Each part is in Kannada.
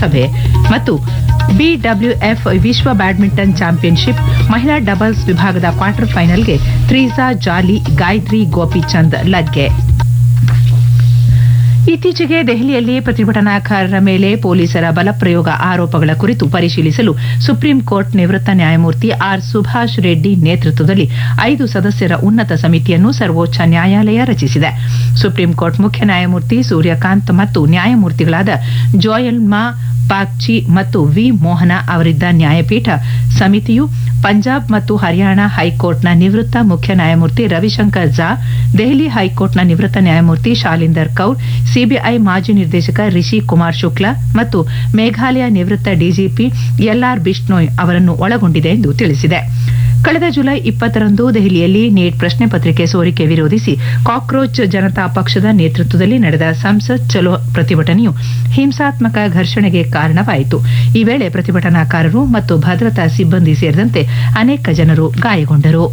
ಸಭೆ ಮತ್ತು ಬಿಡಬ್ಲ್ಯೂಎಫ್ ವಿಶ್ವ ಬ್ಯಾಡ್ಮಿಂಟನ್ ಚಾಂಪಿಯನ್ಶಿಪ್ ಮಹಿಳಾ ಡಬಲ್ಸ್ ವಿಭಾಗದ ಕ್ವಾರ್ಟರ್ ಫೈನಲ್ಗೆ ತ್ರೀಸಾ ಜಾಲಿ ಗಾಯತ್ರಿ ಗೋಪಿಚಂದ್ ಲಗ್ಗೆ ಇತ್ತೀಚೆಗೆ ದೆಹಲಿಯಲ್ಲಿ ಪ್ರತಿಭಟನಾಕಾರರ ಮೇಲೆ ಪೊಲೀಸರ ಬಲಪ್ರಯೋಗ ಆರೋಪಗಳ ಕುರಿತು ಪರಿಶೀಲಿಸಲು ಸುಪ್ರೀಂ ಕೋರ್ಟ್ ನಿವೃತ್ತ ನ್ಯಾಯಮೂರ್ತಿ ಆರ್ ಸುಭಾಷ್ ರೆಡ್ಡಿ ನೇತೃತ್ವದಲ್ಲಿ ಐದು ಸದಸ್ಯರ ಉನ್ನತ ಸಮಿತಿಯನ್ನು ಸರ್ವೋಚ್ಚ ನ್ಯಾಯಾಲಯ ರಚಿಸಿದೆ ಸುಪ್ರೀಂ ಕೋರ್ಟ್ ಮುಖ್ಯ ನ್ಯಾಯಮೂರ್ತಿ ಸೂರ್ಯಕಾಂತ್ ಮತ್ತು ನ್ಯಾಯಮೂರ್ತಿಗಳಾದ ಜೋಯಲ್ಮಾ ಪಾಕ್ಚಿ ಮತ್ತು ವಿ ಮೋಹನ ಅವರಿದ್ದ ನ್ಯಾಯಪೀಠ ಸಮಿತಿಯು ಪಂಜಾಬ್ ಮತ್ತು ಹರಿಯಾಣ ಹೈಕೋರ್ಟ್ನ ನಿವೃತ್ತ ಮುಖ್ಯ ನ್ಯಾಯಮೂರ್ತಿ ರವಿಶಂಕರ್ ಝಾ ದೆಹಲಿ ಹೈಕೋರ್ಟ್ನ ನಿವೃತ್ತ ನ್ಯಾಯಮೂರ್ತಿ ಶಾಲಿಂದರ್ ಕೌರ್ ಸಿಬಿಐ ಮಾಜಿ ನಿರ್ದೇಶಕ ರಿಷಿ ಕುಮಾರ್ ಶುಕ್ಲಾ ಮತ್ತು ಮೇಘಾಲಯ ನಿವೃತ್ತ ಡಿಜಿಪಿ ಎಲ್ಆರ್ ಬಿಷ್ಣೋಯ್ ಅವರನ್ನು ಒಳಗೊಂಡಿದೆ ಎಂದು ತಿಳಿಸಿದೆ ಕಳೆದ ಜುಲೈ ಇಪ್ಪತ್ತರಂದು ದೆಹಲಿಯಲ್ಲಿ ನೀಟ್ ಪ್ರಶ್ನೆ ಪತ್ರಿಕೆ ಸೋರಿಕೆ ವಿರೋಧಿಸಿ ಕಾಕ್ರೋಚ್ ಜನತಾ ಪಕ್ಷದ ನೇತೃತ್ವದಲ್ಲಿ ನಡೆದ ಸಂಸತ್ ಚಲೋ ಪ್ರತಿಭಟನೆಯು ಹಿಂಸಾತ್ಮಕ ಘರ್ಷಣೆಗೆ ಕಾರಣವಾಯಿತು ಈ ವೇಳೆ ಪ್ರತಿಭಟನಾಕಾರರು ಮತ್ತು ಭದ್ರತಾ ಸಿಬ್ಬಂದಿ ಸೇರಿದಂತೆ ಅನೇಕ ಜನರು ಗಾಯಗೊಂಡರು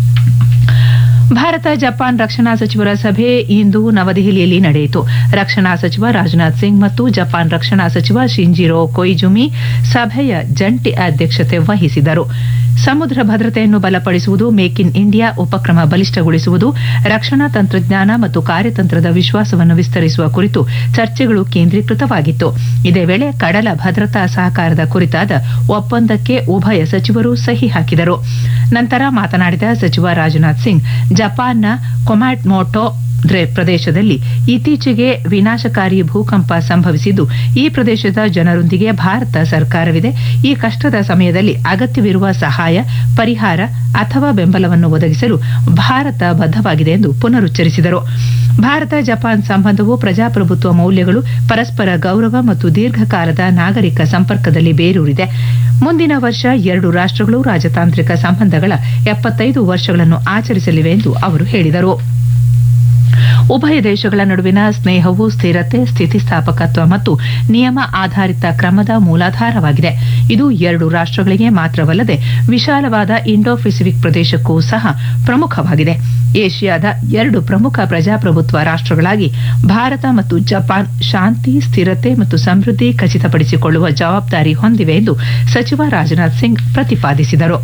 ಭಾರತ ಜಪಾನ್ ರಕ್ಷಣಾ ಸಚಿವರ ಸಭೆ ಇಂದು ನವದೆಹಲಿಯಲ್ಲಿ ನಡೆಯಿತು ರಕ್ಷಣಾ ಸಚಿವ ರಾಜನಾಥ್ ಸಿಂಗ್ ಮತ್ತು ಜಪಾನ್ ರಕ್ಷಣಾ ಸಚಿವ ಶಿಂಜಿರೋ ಕೊಯ್ಜುಮಿ ಸಭೆಯ ಜಂಟಿ ಅಧ್ಯಕ್ಷತೆ ವಹಿಸಿದರು ಸಮುದ್ರ ಭದ್ರತೆಯನ್ನು ಬಲಪಡಿಸುವುದು ಮೇಕ್ ಇನ್ ಇಂಡಿಯಾ ಉಪಕ್ರಮ ಬಲಿಷ್ಠಗೊಳಿಸುವುದು ರಕ್ಷಣಾ ತಂತ್ರಜ್ಞಾನ ಮತ್ತು ಕಾರ್ಯತಂತ್ರದ ವಿಶ್ವಾಸವನ್ನು ವಿಸ್ತರಿಸುವ ಕುರಿತು ಚರ್ಚೆಗಳು ಕೇಂದ್ರೀಕೃತವಾಗಿತ್ತು ಇದೇ ವೇಳೆ ಕಡಲ ಭದ್ರತಾ ಸಹಕಾರದ ಕುರಿತಾದ ಒಪ್ಪಂದಕ್ಕೆ ಉಭಯ ಸಚಿವರು ಸಹಿ ಹಾಕಿದರು ನಂತರ ಮಾತನಾಡಿದ ಸಚಿವ ರಾಜನಾಥ್ ಸಿಂಗ್ ಜಪಾನ್ನ ಕೊಮ್ಯಾಟ್ಮೋಟೋ ಪ್ರದೇಶದಲ್ಲಿ ಇತ್ತೀಚೆಗೆ ವಿನಾಶಕಾರಿ ಭೂಕಂಪ ಸಂಭವಿಸಿದ್ದು ಈ ಪ್ರದೇಶದ ಜನರೊಂದಿಗೆ ಭಾರತ ಸರ್ಕಾರವಿದೆ ಈ ಕಷ್ಟದ ಸಮಯದಲ್ಲಿ ಅಗತ್ಯವಿರುವ ಸಹಾಯ ಪರಿಹಾರ ಅಥವಾ ಬೆಂಬಲವನ್ನು ಒದಗಿಸಲು ಭಾರತ ಬದ್ಧವಾಗಿದೆ ಎಂದು ಪುನರುಚ್ಚರಿಸಿದರು ಭಾರತ ಜಪಾನ್ ಸಂಬಂಧವು ಪ್ರಜಾಪ್ರಭುತ್ವ ಮೌಲ್ಯಗಳು ಪರಸ್ಪರ ಗೌರವ ಮತ್ತು ದೀರ್ಘಕಾಲದ ನಾಗರಿಕ ಸಂಪರ್ಕದಲ್ಲಿ ಬೇರೂರಿದೆ ಮುಂದಿನ ವರ್ಷ ಎರಡು ರಾಷ್ಟಗಳು ರಾಜತಾಂತ್ರಿಕ ಸಂಬಂಧಗಳ ಎಪ್ಪತ್ತೈದು ವರ್ಷಗಳನ್ನು ಆಚರಿಸಲಿವೆ ಎಂದು ಅವರು ಹೇಳಿದರು ಉಭಯ ದೇಶಗಳ ನಡುವಿನ ಸ್ನೇಹವು ಸ್ಥಿರತೆ ಸ್ಥಿತಿಸ್ಥಾಪಕತ್ವ ಮತ್ತು ನಿಯಮ ಆಧಾರಿತ ಕ್ರಮದ ಮೂಲಾಧಾರವಾಗಿದೆ ಇದು ಎರಡು ರಾಷ್ಟಗಳಿಗೆ ಮಾತ್ರವಲ್ಲದೆ ವಿಶಾಲವಾದ ಇಂಡೋ ಪೆಸಿಫಿಕ್ ಪ್ರದೇಶಕ್ಕೂ ಸಹ ಪ್ರಮುಖವಾಗಿದೆ ಏಷ್ಯಾದ ಎರಡು ಪ್ರಮುಖ ಪ್ರಜಾಪ್ರಭುತ್ವ ರಾಷ್ಟಗಳಾಗಿ ಭಾರತ ಮತ್ತು ಜಪಾನ್ ಶಾಂತಿ ಸ್ಥಿರತೆ ಮತ್ತು ಸಮೃದ್ಧಿ ಖಚಿತಪಡಿಸಿಕೊಳ್ಳುವ ಜವಾಬ್ದಾರಿ ಹೊಂದಿವೆ ಎಂದು ಸಚಿವ ರಾಜನಾಥ್ ಸಿಂಗ್ ಪ್ರತಿಪಾದಿಸಿದರು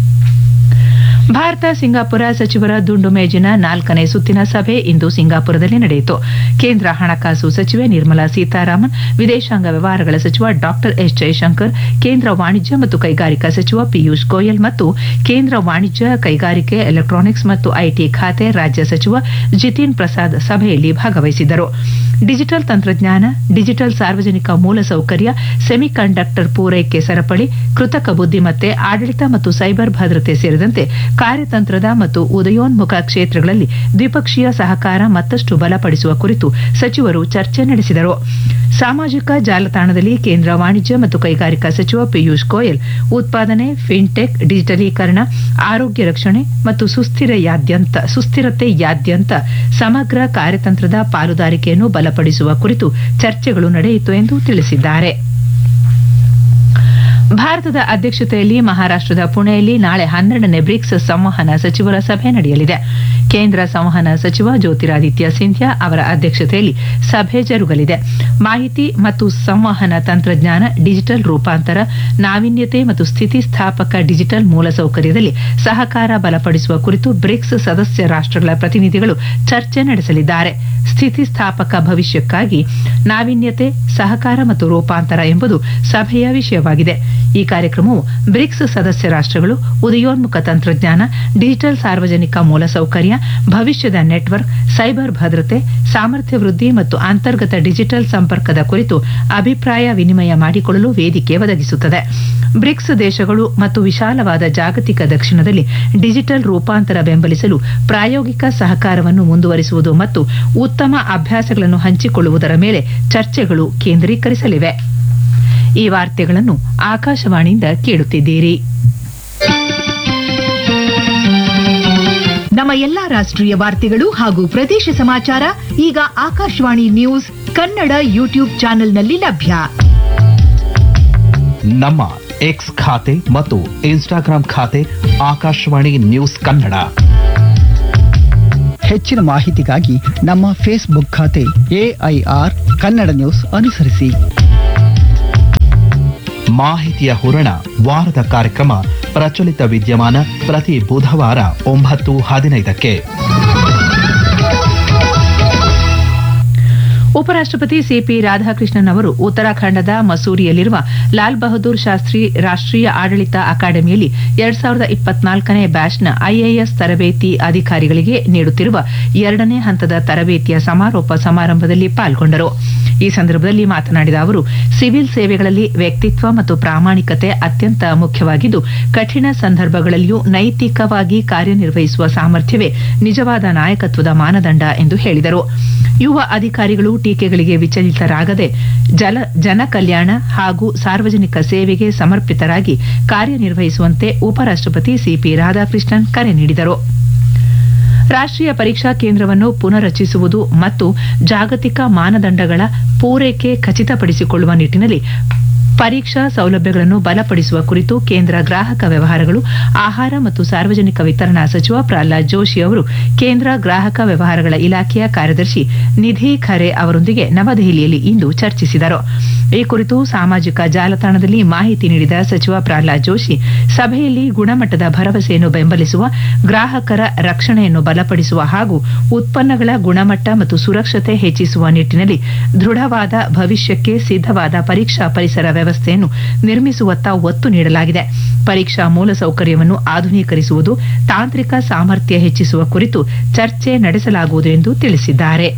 ಭಾರತ ಸಿಂಗಾಪುರ ಸಚಿವರ ದುಂಡು ಮೇಜಿನ ನಾಲ್ಕನೇ ಸುತ್ತಿನ ಸಭೆ ಇಂದು ಸಿಂಗಾಪುರದಲ್ಲಿ ನಡೆಯಿತು ಕೇಂದ್ರ ಹಣಕಾಸು ಸಚಿವೆ ನಿರ್ಮಲಾ ಸೀತಾರಾಮನ್ ವಿದೇಶಾಂಗ ವ್ಯವಹಾರಗಳ ಸಚಿವ ಡಾ ಎಸ್ ಜಯಶಂಕರ್ ಕೇಂದ್ರ ವಾಣಿಜ್ಯ ಮತ್ತು ಕೈಗಾರಿಕಾ ಸಚಿವ ಪಿಯೂಷ್ ಗೋಯಲ್ ಮತ್ತು ಕೇಂದ್ರ ವಾಣಿಜ್ಯ ಕೈಗಾರಿಕೆ ಎಲೆಕ್ಟ್ರಾನಿಕ್ಸ್ ಮತ್ತು ಐಟಿ ಖಾತೆ ರಾಜ್ಯ ಸಚಿವ ಜಿತಿನ್ ಪ್ರಸಾದ್ ಸಭೆಯಲ್ಲಿ ಭಾಗವಹಿಸಿದ್ದರು ಡಿಜಿಟಲ್ ತಂತ್ರಜ್ಞಾನ ಡಿಜಿಟಲ್ ಸಾರ್ವಜನಿಕ ಮೂಲಸೌಕರ್ಯ ಸೆಮಿಕಂಡಕ್ಟರ್ ಪೂರೈಕೆ ಸರಪಳಿ ಕೃತಕ ಬುದ್ದಿಮತ್ತೆ ಆಡಳಿತ ಮತ್ತು ಸೈಬರ್ ಭದ್ರತೆ ಸೇರಿದಂತೆ ಕಾರ್ಯತಂತ್ರದ ಮತ್ತು ಉದಯೋನ್ಮುಖ ಕ್ಷೇತ್ರಗಳಲ್ಲಿ ದ್ವಿಪಕ್ಷೀಯ ಸಹಕಾರ ಮತ್ತಷ್ಟು ಬಲಪಡಿಸುವ ಕುರಿತು ಸಚಿವರು ಚರ್ಚೆ ನಡೆಸಿದರು ಸಾಮಾಜಿಕ ಜಾಲತಾಣದಲ್ಲಿ ಕೇಂದ್ರ ವಾಣಿಜ್ಯ ಮತ್ತು ಕೈಗಾರಿಕಾ ಸಚಿವ ಪಿಯೂಷ್ ಗೋಯಲ್ ಉತ್ಪಾದನೆ ಫಿನ್ಟೆಕ್ ಡಿಜಿಟಲೀಕರಣ ಆರೋಗ್ಯ ರಕ್ಷಣೆ ಮತ್ತು ಸುಸ್ಥಿರತೆಯಾದ್ಯಂತ ಸುಸ್ಥಿರತೆಯಾದ್ಯಂತ ಸಮಗ್ರ ಕಾರ್ಯತಂತ್ರದ ಪಾಲುದಾರಿಕೆಯನ್ನು ಬಲಪಡಿಸುವ ಕುರಿತು ಚರ್ಚೆಗಳು ನಡೆಯಿತು ಎಂದು ತಿಳಿಸಿದ್ದಾರೆ ಭಾರತದ ಅಧ್ಯಕ್ಷತೆಯಲ್ಲಿ ಮಹಾರಾಷ್ಟದ ಪುಣೆಯಲ್ಲಿ ನಾಳೆ ಹನ್ನೆರಡನೇ ಬ್ರಿಕ್ಸ್ ಸಂವಹನ ಸಚಿವರ ಸಭೆ ನಡೆಯಲಿದೆ ಕೇಂದ್ರ ಸಂವಹನ ಸಚಿವ ಜ್ಯೋತಿರಾದಿತ್ಯ ಸಿಂಧ್ಯಾ ಅವರ ಅಧ್ಯಕ್ಷತೆಯಲ್ಲಿ ಸಭೆ ಜರುಗಲಿದೆ ಮಾಹಿತಿ ಮತ್ತು ಸಂವಹನ ತಂತ್ರಜ್ಞಾನ ಡಿಜಿಟಲ್ ರೂಪಾಂತರ ನಾವೀನ್ಯತೆ ಮತ್ತು ಸ್ಥಿತಿಸ್ಥಾಪಕ ಡಿಜಿಟಲ್ ಮೂಲಸೌಕರ್ಯದಲ್ಲಿ ಸಹಕಾರ ಬಲಪಡಿಸುವ ಕುರಿತು ಬ್ರಿಕ್ಸ್ ಸದಸ್ಯ ರಾಷ್ಟಗಳ ಪ್ರತಿನಿಧಿಗಳು ಚರ್ಚೆ ನಡೆಸಲಿದ್ದಾರೆ ಸ್ಥಿತಿಸ್ಥಾಪಕ ಭವಿಷ್ಯಕ್ಕಾಗಿ ನಾವೀನ್ಯತೆ ಸಹಕಾರ ಮತ್ತು ರೂಪಾಂತರ ಎಂಬುದು ಸಭೆಯ ವಿಷಯವಾಗಿದೆ ಈ ಕಾರ್ಯಕ್ರಮವು ಬ್ರಿಕ್ಸ್ ಸದಸ್ಯ ರಾಷ್ಟಗಳು ಉದಯೋನ್ಮುಖ ತಂತ್ರಜ್ಞಾನ ಡಿಜಿಟಲ್ ಸಾರ್ವಜನಿಕ ಮೂಲಸೌಕರ್ಯ ಭವಿಷ್ಯದ ನೆಟ್ವರ್ಕ್ ಸೈಬರ್ ಭದ್ರತೆ ಸಾಮರ್ಥ್ಯ ವೃದ್ಧಿ ಮತ್ತು ಅಂತರ್ಗತ ಡಿಜಿಟಲ್ ಸಂಪರ್ಕದ ಕುರಿತು ಅಭಿಪ್ರಾಯ ವಿನಿಮಯ ಮಾಡಿಕೊಳ್ಳಲು ವೇದಿಕೆ ಒದಗಿಸುತ್ತದೆ ಬ್ರಿಕ್ಸ್ ದೇಶಗಳು ಮತ್ತು ವಿಶಾಲವಾದ ಜಾಗತಿಕ ದಕ್ಷಿಣದಲ್ಲಿ ಡಿಜಿಟಲ್ ರೂಪಾಂತರ ಬೆಂಬಲಿಸಲು ಪ್ರಾಯೋಗಿಕ ಸಹಕಾರವನ್ನು ಮುಂದುವರಿಸುವುದು ಮತ್ತು ಉತ್ತಮ ಅಭ್ಯಾಸಗಳನ್ನು ಹಂಚಿಕೊಳ್ಳುವುದರ ಮೇಲೆ ಚರ್ಚೆಗಳು ಕೇಂದ್ರೀಕರಿಸಲಿವೆ ಈ ವಾರ್ತೆಗಳನ್ನು ಆಕಾಶವಾಣಿಯಿಂದ ಕೇಳುತ್ತಿದ್ದೀರಿ ನಮ್ಮ ಎಲ್ಲಾ ರಾಷ್ಟ್ರೀಯ ವಾರ್ತೆಗಳು ಹಾಗೂ ಪ್ರದೇಶ ಸಮಾಚಾರ ಈಗ ಆಕಾಶವಾಣಿ ನ್ಯೂಸ್ ಕನ್ನಡ ಯೂಟ್ಯೂಬ್ ಚಾನೆಲ್ನಲ್ಲಿ ಲಭ್ಯ ನಮ್ಮ ಎಕ್ಸ್ ಖಾತೆ ಮತ್ತು ಇನ್ಸ್ಟಾಗ್ರಾಂ ಖಾತೆ ಆಕಾಶವಾಣಿ ನ್ಯೂಸ್ ಕನ್ನಡ ಹೆಚ್ಚಿನ ಮಾಹಿತಿಗಾಗಿ ನಮ್ಮ ಫೇಸ್ಬುಕ್ ಖಾತೆ ಎಐಆರ್ ಕನ್ನಡ ನ್ಯೂಸ್ ಅನುಸರಿಸಿ ಮಾಹಿತಿಯ ಹೂರಣ ವಾರದ ಕಾರ್ಯಕ್ರಮ ಪ್ರಚಲಿತ ವಿದ್ಯಮಾನ ಪ್ರತಿ ಬುಧವಾರ ಒಂಬತ್ತು ಹದಿನೈದಕ್ಕೆ ಉಪರಾಷ್ಟ್ರಪತಿ ಸಿಪಿ ರಾಧಾಕೃಷ್ಣನ್ ಅವರು ಉತ್ತರಾಖಂಡದ ಮಸೂರಿಯಲ್ಲಿರುವ ಲಾಲ್ ಬಹದ್ದೂರ್ ಶಾಸ್ತ್ರಿ ರಾಷ್ಟ್ರೀಯ ಆಡಳಿತ ಅಕಾಡೆಮಿಯಲ್ಲಿ ಎರಡ್ ಸಾವಿರದ ಇಪ್ಪತ್ನಾಲ್ಕನೇ ಬ್ಯಾಚ್ನ ಐಎಎಸ್ ತರಬೇತಿ ಅಧಿಕಾರಿಗಳಿಗೆ ನೀಡುತ್ತಿರುವ ಎರಡನೇ ಹಂತದ ತರಬೇತಿಯ ಸಮಾರೋಪ ಸಮಾರಂಭದಲ್ಲಿ ಪಾಲ್ಗೊಂಡರು ಈ ಸಂದರ್ಭದಲ್ಲಿ ಮಾತನಾಡಿದ ಅವರು ಸಿವಿಲ್ ಸೇವೆಗಳಲ್ಲಿ ವ್ಯಕ್ತಿತ್ವ ಮತ್ತು ಪ್ರಾಮಾಣಿಕತೆ ಅತ್ಯಂತ ಮುಖ್ಯವಾಗಿದ್ದು ಕಠಿಣ ಸಂದರ್ಭಗಳಲ್ಲಿಯೂ ನೈತಿಕವಾಗಿ ಕಾರ್ಯನಿರ್ವಹಿಸುವ ಸಾಮರ್ಥ್ಯವೇ ನಿಜವಾದ ನಾಯಕತ್ವದ ಮಾನದಂಡ ಎಂದು ಹೇಳಿದರು ಯುವ ಅಧಿಕಾರಿಗಳು ಟೀಕೆಗಳಿಗೆ ವಿಚಲಿತರಾಗದೆ ಜಲ ಜನ ಕಲ್ಯಾಣ ಹಾಗೂ ಸಾರ್ವಜನಿಕ ಸೇವೆಗೆ ಸಮರ್ಪಿತರಾಗಿ ಕಾರ್ಯನಿರ್ವಹಿಸುವಂತೆ ಉಪರಾಷ್ಟ್ರಪತಿ ಸಿಪಿ ರಾಧಾಕೃಷ್ಣನ್ ಕರೆ ನೀಡಿದರು ರಾಷ್ಟ್ರೀಯ ಪರೀಕ್ಷಾ ಕೇಂದ್ರವನ್ನು ಪುನರ್ರಚಿಸುವುದು ಮತ್ತು ಜಾಗತಿಕ ಮಾನದಂಡಗಳ ಪೂರೈಕೆ ಖಚಿತಪಡಿಸಿಕೊಳ್ಳುವ ನಿಟ್ಟಿನಲ್ಲಿ ಪರೀಕ್ಷಾ ಸೌಲಭ್ಯಗಳನ್ನು ಬಲಪಡಿಸುವ ಕುರಿತು ಕೇಂದ್ರ ಗ್ರಾಹಕ ವ್ಯವಹಾರಗಳು ಆಹಾರ ಮತ್ತು ಸಾರ್ವಜನಿಕ ವಿತರಣಾ ಸಚಿವ ಪ್ರಹ್ಲಾದ್ ಜೋಶಿ ಅವರು ಕೇಂದ್ರ ಗ್ರಾಹಕ ವ್ಯವಹಾರಗಳ ಇಲಾಖೆಯ ಕಾರ್ಯದರ್ಶಿ ನಿಧಿ ಖರೆ ಅವರೊಂದಿಗೆ ನವದೆಹಲಿಯಲ್ಲಿ ಇಂದು ಚರ್ಚಿಸಿದರು ಈ ಕುರಿತು ಸಾಮಾಜಿಕ ಜಾಲತಾಣದಲ್ಲಿ ಮಾಹಿತಿ ನೀಡಿದ ಸಚಿವ ಪ್ರಹ್ಲಾದ್ ಜೋಶಿ ಸಭೆಯಲ್ಲಿ ಗುಣಮಟ್ಟದ ಭರವಸೆಯನ್ನು ಬೆಂಬಲಿಸುವ ಗ್ರಾಹಕರ ರಕ್ಷಣೆಯನ್ನು ಬಲಪಡಿಸುವ ಹಾಗೂ ಉತ್ಪನ್ನಗಳ ಗುಣಮಟ್ಟ ಮತ್ತು ಸುರಕ್ಷತೆ ಹೆಚ್ಚಿಸುವ ನಿಟ್ಟಿನಲ್ಲಿ ದೃಢವಾದ ಭವಿಷ್ಯಕ್ಕೆ ಸಿದ್ಧವಾದ ಪರೀಕ್ಷಾ ಪರಿಸರ ವ್ಯವಸ್ಥೆಯನ್ನು ನಿರ್ಮಿಸುವತ್ತ ಒತ್ತು ನೀಡಲಾಗಿದೆ ಪರೀಕ್ಷಾ ಮೂಲಸೌಕರ್ಯವನ್ನು ಆಧುನೀಕರಿಸುವುದು ತಾಂತ್ರಿಕ ಸಾಮರ್ಥ್ಯ ಹೆಚ್ಚಿಸುವ ಕುರಿತು ಚರ್ಚೆ ನಡೆಸಲಾಗುವುದು ಎಂದು ತಿಳಿಸಿದ್ದಾರೆ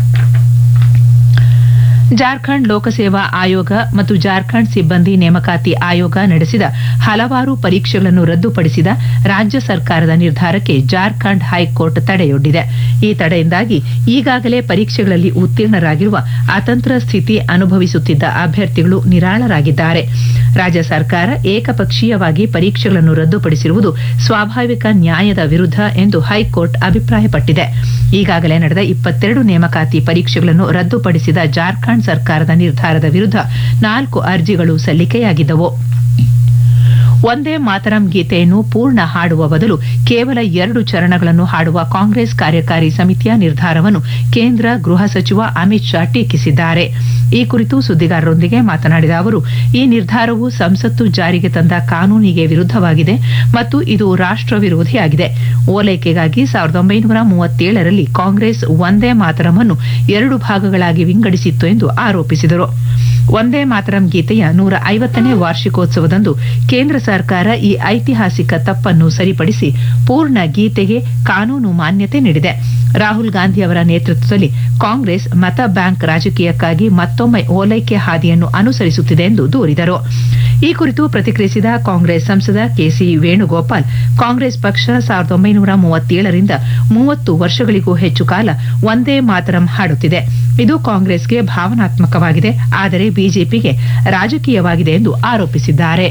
ಜಾರ್ಖಂಡ್ ಲೋಕಸೇವಾ ಆಯೋಗ ಮತ್ತು ಜಾರ್ಖಂಡ್ ಸಿಬ್ಬಂದಿ ನೇಮಕಾತಿ ಆಯೋಗ ನಡೆಸಿದ ಹಲವಾರು ಪರೀಕ್ಷೆಗಳನ್ನು ರದ್ದುಪಡಿಸಿದ ರಾಜ್ಯ ಸರ್ಕಾರದ ನಿರ್ಧಾರಕ್ಕೆ ಜಾರ್ಖಂಡ್ ಹೈಕೋರ್ಟ್ ತಡೆಯೊಡ್ಡಿದೆ ಈ ತಡೆಯಿಂದಾಗಿ ಈಗಾಗಲೇ ಪರೀಕ್ಷೆಗಳಲ್ಲಿ ಉತ್ತೀರ್ಣರಾಗಿರುವ ಅತಂತ್ರ ಸ್ಥಿತಿ ಅನುಭವಿಸುತ್ತಿದ್ದ ಅಭ್ಯರ್ಥಿಗಳು ನಿರಾಳರಾಗಿದ್ದಾರೆ ರಾಜ್ಯ ಸರ್ಕಾರ ಏಕಪಕ್ಷೀಯವಾಗಿ ಪರೀಕ್ಷೆಗಳನ್ನು ರದ್ದುಪಡಿಸಿರುವುದು ಸ್ವಾಭಾವಿಕ ನ್ಯಾಯದ ವಿರುದ್ಧ ಎಂದು ಹೈಕೋರ್ಟ್ ಅಭಿಪ್ರಾಯಪಟ್ಟಿದೆ ಈಗಾಗಲೇ ನಡೆದ ಇಪ್ಪತ್ತೆರಡು ನೇಮಕಾತಿ ಪರೀಕ್ಷೆಗಳನ್ನು ರದ್ದುಪಡಿಸಿದ ಜಾರ್ಖಂಡ್ ಸರ್ಕಾರದ ನಿರ್ಧಾರದ ವಿರುದ್ಧ ನಾಲ್ಕು ಅರ್ಜಿಗಳು ಸಲ್ಲಿಕೆಯಾಗಿದ್ದವು ಒಂದೇ ಮಾತರಂ ಗೀತೆಯನ್ನು ಪೂರ್ಣ ಹಾಡುವ ಬದಲು ಕೇವಲ ಎರಡು ಚರಣಗಳನ್ನು ಹಾಡುವ ಕಾಂಗ್ರೆಸ್ ಕಾರ್ಯಕಾರಿ ಸಮಿತಿಯ ನಿರ್ಧಾರವನ್ನು ಕೇಂದ್ರ ಗೃಹ ಸಚಿವ ಅಮಿತ್ ಶಾ ಟೀಕಿಸಿದ್ದಾರೆ ಈ ಕುರಿತು ಸುದ್ದಿಗಾರರೊಂದಿಗೆ ಮಾತನಾಡಿದ ಅವರು ಈ ನಿರ್ಧಾರವು ಸಂಸತ್ತು ಜಾರಿಗೆ ತಂದ ಕಾನೂನಿಗೆ ವಿರುದ್ಧವಾಗಿದೆ ಮತ್ತು ಇದು ರಾಷ್ಟ್ರ ವಿರೋಧಿಯಾಗಿದೆ ಓಲೈಕೆಗಾಗಿ ಸಾವಿರದ ಒಂಬೈನೂರ ಮೂವತ್ತೇಳರಲ್ಲಿ ಕಾಂಗ್ರೆಸ್ ಒಂದೇ ಮಾತರಮನ್ನು ಎರಡು ಭಾಗಗಳಾಗಿ ವಿಂಗಡಿಸಿತ್ತು ಎಂದು ಆರೋಪಿಸಿದರು ಒಂದೇ ಮಾತರಂ ಗೀತೆಯ ನೂರ ಐವತ್ತನೇ ವಾರ್ಷಿಕೋತ್ಸವದಂದು ಕೇಂದ್ರ ಸರ್ಕಾರ ಈ ಐತಿಹಾಸಿಕ ತಪ್ಪನ್ನು ಸರಿಪಡಿಸಿ ಪೂರ್ಣ ಗೀತೆಗೆ ಕಾನೂನು ಮಾನ್ಯತೆ ನೀಡಿದೆ ರಾಹುಲ್ ಗಾಂಧಿ ಅವರ ನೇತೃತ್ವದಲ್ಲಿ ಕಾಂಗ್ರೆಸ್ ಮತ ಬ್ಯಾಂಕ್ ರಾಜಕೀಯಕ್ಕಾಗಿ ಮತ್ತೊಮ್ಮೆ ಓಲೈಕೆ ಹಾದಿಯನ್ನು ಅನುಸರಿಸುತ್ತಿದೆ ಎಂದು ದೂರಿದರು ಈ ಕುರಿತು ಪ್ರತಿಕ್ರಿಯಿಸಿದ ಕಾಂಗ್ರೆಸ್ ಸಂಸದ ಕೆಸಿ ವೇಣುಗೋಪಾಲ್ ಕಾಂಗ್ರೆಸ್ ಪಕ್ಷ ಸಾವಿರದ ಒಂಬೈನೂರ ಮೂವತ್ತೇಳರಿಂದ ಮೂವತ್ತು ವರ್ಷಗಳಿಗೂ ಹೆಚ್ಚು ಕಾಲ ಒಂದೇ ಮಾತರಂ ಹಾಡುತ್ತಿದೆ ಇದು ಕಾಂಗ್ರೆಸ್ಗೆ ಭಾವನಾತ್ಮಕವಾಗಿದೆ ಆದರೆ ಬಿಜೆಪಿಗೆ ರಾಜಕೀಯವಾಗಿದೆ ಎಂದು ಆರೋಪಿಸಿದ್ದಾರೆ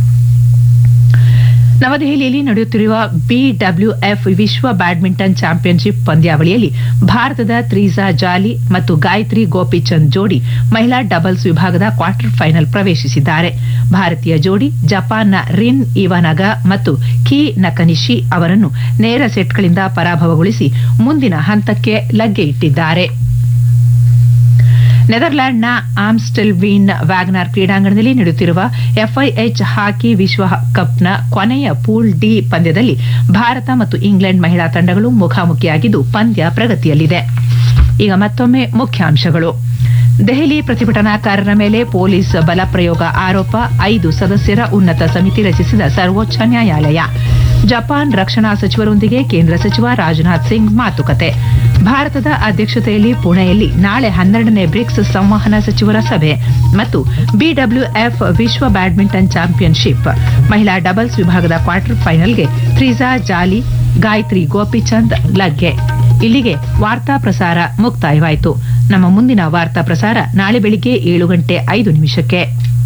ನವದೆಹಲಿಯಲ್ಲಿ ನಡೆಯುತ್ತಿರುವ ಬಿಡಬ್ಲ್ಯೂಎಫ್ ವಿಶ್ವ ಬ್ಯಾಡ್ಮಿಂಟನ್ ಚಾಂಪಿಯನ್ಶಿಪ್ ಪಂದ್ಯಾವಳಿಯಲ್ಲಿ ಭಾರತದ ತ್ರೀಸಾ ಜಾಲಿ ಮತ್ತು ಗಾಯತ್ರಿ ಗೋಪಿಚಂದ್ ಜೋಡಿ ಮಹಿಳಾ ಡಬಲ್ಸ್ ವಿಭಾಗದ ಕ್ವಾರ್ಟರ್ ಫೈನಲ್ ಪ್ರವೇಶಿಸಿದ್ದಾರೆ ಭಾರತೀಯ ಜೋಡಿ ಜಪಾನ್ನ ರಿನ್ ಇವಾನಗ ಮತ್ತು ಕಿ ನಕನಿಶಿ ಅವರನ್ನು ನೇರ ಸೆಟ್ಗಳಿಂದ ಪರಾಭವಗೊಳಿಸಿ ಮುಂದಿನ ಹಂತಕ್ಕೆ ಲಗ್ಗೆ ಇಟ್ಟಿದ್ದಾರೆ ನೆದರ್ಲ್ಯಾಂಡ್ನ ಆಮ್ಸ್ಟೆಲ್ವೀನ್ ವ್ಯಾಗ್ನಾರ್ ಕ್ರೀಡಾಂಗಣದಲ್ಲಿ ನಡೆಯುತ್ತಿರುವ ಎಫ್ಐಎಚ್ ಹಾಕಿ ವಿಶ್ವ ಕಪ್ನ ಕೊನೆಯ ಪೂಲ್ ಡಿ ಪಂದ್ಯದಲ್ಲಿ ಭಾರತ ಮತ್ತು ಇಂಗ್ಲೆಂಡ್ ಮಹಿಳಾ ತಂಡಗಳು ಮುಖಾಮುಖಿಯಾಗಿದ್ದು ಪಂದ್ಯ ಪ್ರಗತಿಯಲ್ಲಿದೆ ಈಗ ಮತ್ತೊಮ್ಮೆ ಮುಖ್ಯಾಂಶಗಳು ದೆಹಲಿ ಪ್ರತಿಭಟನಾಕಾರರ ಮೇಲೆ ಪೊಲೀಸ್ ಬಲಪ್ರಯೋಗ ಆರೋಪ ಐದು ಸದಸ್ಯರ ಉನ್ನತ ಸಮಿತಿ ರಚಿಸಿದ ಸರ್ವೋಚ್ಚ ನ್ಯಾಯಾಲಯ ಜಪಾನ್ ರಕ್ಷಣಾ ಸಚಿವರೊಂದಿಗೆ ಕೇಂದ್ರ ಸಚಿವ ರಾಜನಾಥ್ ಸಿಂಗ್ ಮಾತುಕತೆ ಭಾರತದ ಅಧ್ಯಕ್ಷತೆಯಲ್ಲಿ ಪುಣೆಯಲ್ಲಿ ನಾಳೆ ಹನ್ನೆರಡನೇ ಬ್ರಿಕ್ಸ್ ಸಂವಹನ ಸಚಿವರ ಸಭೆ ಮತ್ತು ಬಿಡಬ್ಲ್ಯೂಎಫ್ ವಿಶ್ವ ಬ್ಯಾಡ್ಮಿಂಟನ್ ಚಾಂಪಿಯನ್ಶಿಪ್ ಮಹಿಳಾ ಡಬಲ್ಸ್ ವಿಭಾಗದ ಕ್ವಾರ್ಟರ್ ಫೈನಲ್ಗೆ ತ್ರಿಜಾ ಜಾಲಿ ಗಾಯತ್ರಿ ಗೋಪಿಚಂದ್ ಲಗ್ಗೆ ಇಲ್ಲಿಗೆ ವಾರ್ತಾ ಪ್ರಸಾರ ಮುಕ್ತಾಯವಾಯಿತು ನಮ್ಮ ಮುಂದಿನ ವಾರ್ತಾ ಪ್ರಸಾರ ನಾಳೆ ಬೆಳಿಗ್ಗೆ ಏಳು ಗಂಟೆ ಐದು ನಿಮಿಷಕ್ಕೆ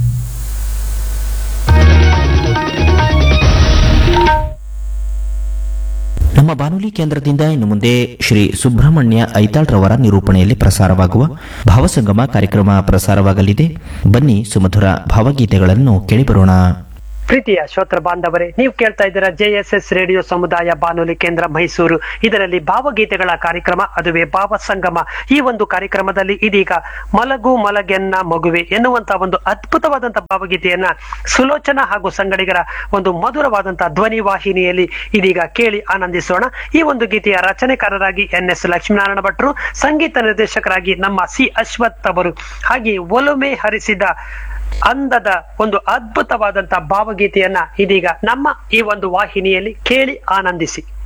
ನಮ್ಮ ಬಾನುಲಿ ಕೇಂದ್ರದಿಂದ ಇನ್ನು ಮುಂದೆ ಶ್ರೀ ಸುಬ್ರಹ್ಮಣ್ಯ ಐತಾಳ್ರವರ ನಿರೂಪಣೆಯಲ್ಲಿ ಪ್ರಸಾರವಾಗುವ ಭಾವಸಂಗಮ ಕಾರ್ಯಕ್ರಮ ಪ್ರಸಾರವಾಗಲಿದೆ ಬನ್ನಿ ಸುಮಧುರ ಭಾವಗೀತೆಗಳನ್ನು ಕೇಳಿಬರೋಣ ಪ್ರೀತಿಯ ಶ್ರೋತ್ರ ಬಾಂಧವರೇ ನೀವು ಕೇಳ್ತಾ ಇದ್ದೀರಾ ಜೆ ಎಸ್ ಎಸ್ ರೇಡಿಯೋ ಸಮುದಾಯ ಬಾನುಲಿ ಕೇಂದ್ರ ಮೈಸೂರು ಇದರಲ್ಲಿ ಭಾವಗೀತೆಗಳ ಕಾರ್ಯಕ್ರಮ ಅದುವೇ ಭಾವ ಸಂಗಮ ಈ ಒಂದು ಕಾರ್ಯಕ್ರಮದಲ್ಲಿ ಇದೀಗ ಮಲಗು ಮಲಗೆನ್ನ ಮಗುವೆ ಎನ್ನುವಂತಹ ಒಂದು ಅದ್ಭುತವಾದಂತಹ ಭಾವಗೀತೆಯನ್ನ ಸುಲೋಚನಾ ಹಾಗೂ ಸಂಗಡಿಗರ ಒಂದು ಮಧುರವಾದಂತಹ ಧ್ವನಿ ವಾಹಿನಿಯಲ್ಲಿ ಇದೀಗ ಕೇಳಿ ಆನಂದಿಸೋಣ ಈ ಒಂದು ಗೀತೆಯ ರಚನೆಕಾರರಾಗಿ ಎನ್ ಎಸ್ ಲಕ್ಷ್ಮೀನಾರಾಯಣ ಭಟ್ರು ಸಂಗೀತ ನಿರ್ದೇಶಕರಾಗಿ ನಮ್ಮ ಸಿ ಅಶ್ವಥ್ ಅವರು ಹಾಗೆ ಒಲುಮೆ ಹರಿಸಿದ ಅಂದದ ಒಂದು ಅದ್ಭುತವಾದಂತಹ ಭಾವಗೀತೆಯನ್ನ ಇದೀಗ ನಮ್ಮ ಈ ಒಂದು ವಾಹಿನಿಯಲ್ಲಿ ಕೇಳಿ ಆನಂದಿಸಿ